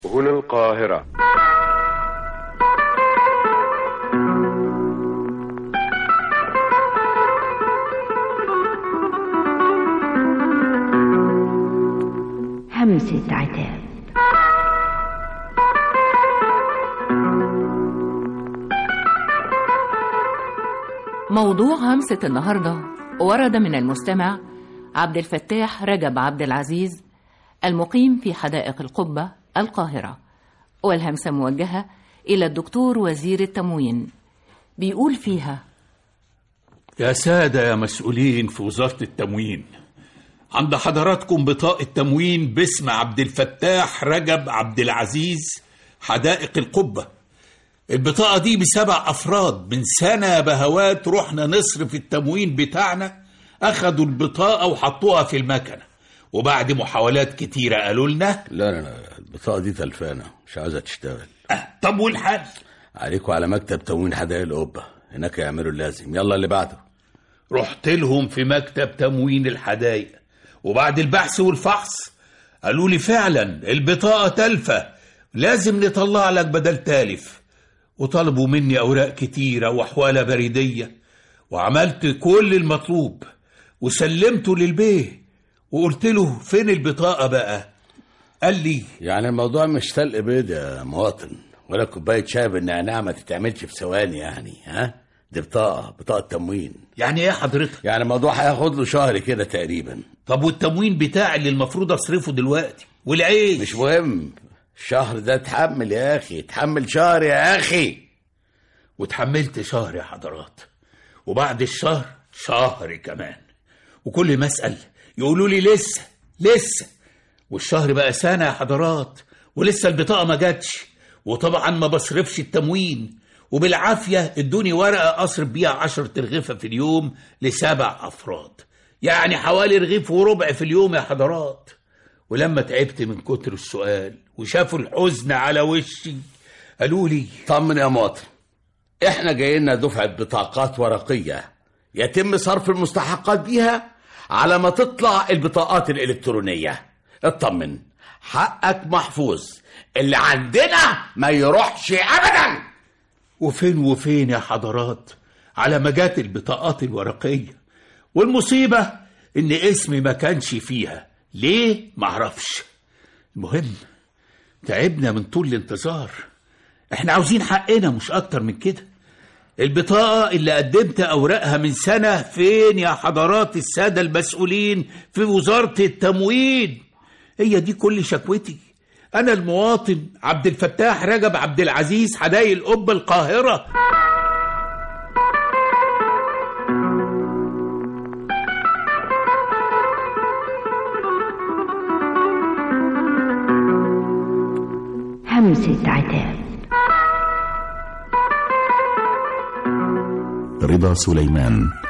هنا القاهرة همسة عتاب موضوع همسة النهاردة ورد من المستمع عبد الفتاح رجب عبد العزيز المقيم في حدائق القبة القاهرة والهمسة موجهة إلى الدكتور وزير التموين بيقول فيها يا سادة يا مسؤولين في وزارة التموين عند حضراتكم بطاقة تموين باسم عبد الفتاح رجب عبد العزيز حدائق القبة البطاقة دي بسبع أفراد من سنة بهوات رحنا نصرف التموين بتاعنا أخدوا البطاقة وحطوها في المكنة وبعد محاولات كتيرة قالوا لنا لا لا لا البطاقة دي تلفانة مش عاوزة تشتغل أه طب والحل عليكوا على مكتب تموين حدائق القبة هناك يعملوا اللازم يلا اللي بعده رحت لهم في مكتب تموين الحدايق وبعد البحث والفحص قالوا لي فعلا البطاقة تلفة لازم نطلع لك بدل تالف وطلبوا مني أوراق كتيرة وحوالة بريدية وعملت كل المطلوب وسلمته للبيه وقلت له فين البطاقة بقى قال لي يعني الموضوع مش تلق بيض يا مواطن ولا كوباية شاي بالنعناع ما تتعملش في ثواني يعني ها دي بطاقة بطاقة تموين يعني ايه حضرتك يعني الموضوع هياخد له شهر كده تقريبا طب والتموين بتاعي اللي المفروض اصرفه دلوقتي والعيش مش مهم الشهر ده اتحمل يا اخي اتحمل شهر يا اخي وتحملت شهر يا حضرات وبعد الشهر شهر كمان وكل ما اسال يقولوا لي لسه لسه والشهر بقى سنه يا حضرات ولسه البطاقه ما جاتش وطبعا ما بصرفش التموين وبالعافيه ادوني ورقه اصرف بيها عشر ترغيفه في اليوم لسبع افراد يعني حوالي رغيف وربع في اليوم يا حضرات ولما تعبت من كتر السؤال وشافوا الحزن على وشي قالوا لي طمن يا مواطن احنا جايين دفعة بطاقات ورقية يتم صرف المستحقات بيها على ما تطلع البطاقات الإلكترونية اطمن حقك محفوظ اللي عندنا ما يروحش أبدا وفين وفين يا حضرات على ما جات البطاقات الورقية والمصيبة إن اسمي ما كانش فيها ليه معرفش المهم تعبنا من طول الانتظار احنا عاوزين حقنا مش أكتر من كده البطاقة اللي قدمت أوراقها من سنة فين يا حضرات السادة المسؤولين في وزارة التموين هي دي كل شكوتي أنا المواطن عبد الفتاح رجب عبد العزيز حدايق القبة القاهرة همسة عتاب رضا سليمان